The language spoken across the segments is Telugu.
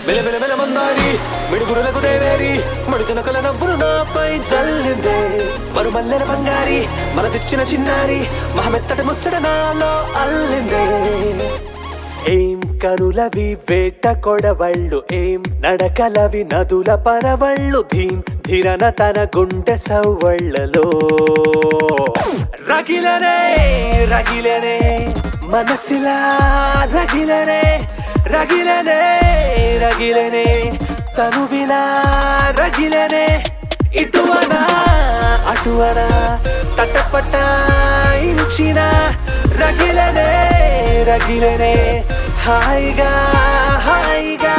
మెల మెల మెల మందారి మిడుగురులకు దేవేరి మడితనకల నవ్వును నాపై జల్లిందే మరుమల్లెల బంగారి మనసిచ్చిన చిన్నారి మహమెత్తటి ముచ్చట నాలో అల్లిందే ఏం కనులవి వేట కొడవళ్ళు ఏం నడకలవి నదుల పరవళ్ళు ధీం ధిరన తన గుండె సవ్వళ్ళలో రగిలనే రగిలనే మనసిలా రగిలనే రగిలనే రగిలనే తనువిలా రగిలనే ఇటువనా అటువనా తటపట ఇంచిన రగిలనే రగిలనే హాయిగా హాయిగా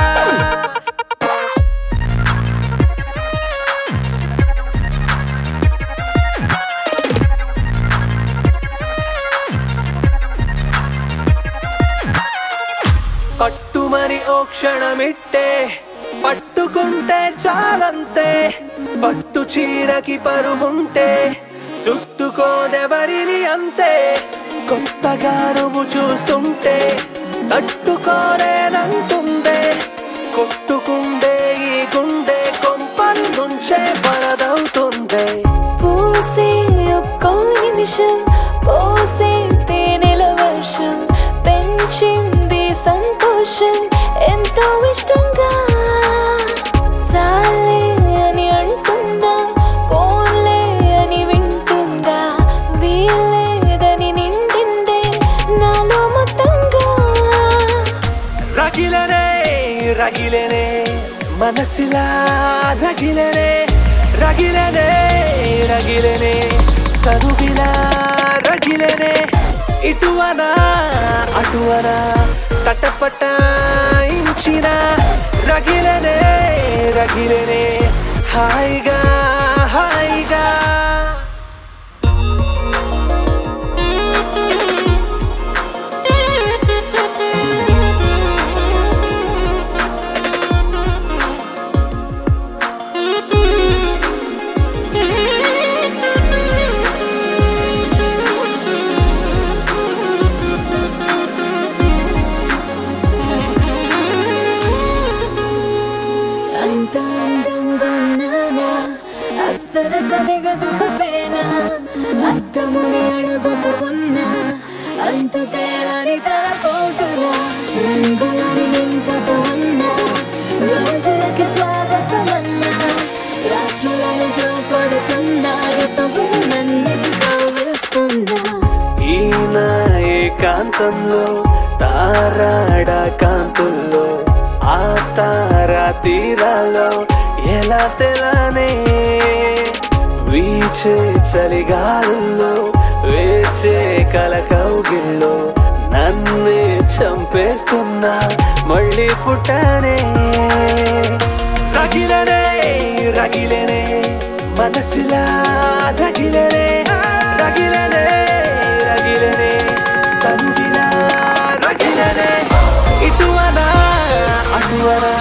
పట్టుమని ఓ క్షణమిట్టే పట్టుకుంటే చాలంతే పట్టు చీరకి పరువుంటే చుట్టుకోదెవరిని అంతే కొత్తగా నువ్వు చూస్తుంటే తట్టుకోలేనంటుందే కొట్టుకుండే ఈ గుండె కొంపల్ నుంచే వరదవుతుందే పూసే ఒక్కో నిమిషం పోసే తేనెల వర్షం పెంచింది సంతోషం ఎంతో ఇష్టంగా చాలే అని అంటుందా పోలే అని వింటుందా వీలేదని నిండిందే నాలో మొత్తంగా రగిలనే రగిలనే మనసిలా రగిలనే రగిలనే రగిలనే తనువిలా రగిలనే ఇటువనా అటువనా తటపట ఇంచిన రగిలనే రగిలనే హాయిగా హాయిగా అంత అందంగా ఉన్నానా అప్సర సరిగదుపేనా అద్దముని అడుగుతూ ఉన్నా అంత తేలని తల కోటులా రంగులని నింపుతూ ఉన్నా రోజులకి స్వాగతమన్నా రాత్రులను చూపడుతున్నా ఋతువులు నన్ను కౌగిలిస్తున్నా ఈయన ఏకాంతంలో తారాడ కాంతుల్లో ఆ తారా తీరాలో ఎలా తెలానే వీచే చలిగాలుల్లో వేచే కల కౌగిల్లో నన్నే చంపేస్తున్నా మళ్ళీ పుట్టానే రగిలనే రగిలనే మనసిలా రగిలనే రగిలనే రగిలనే తనువిలా రగిలనే ఇటువనా అటువనా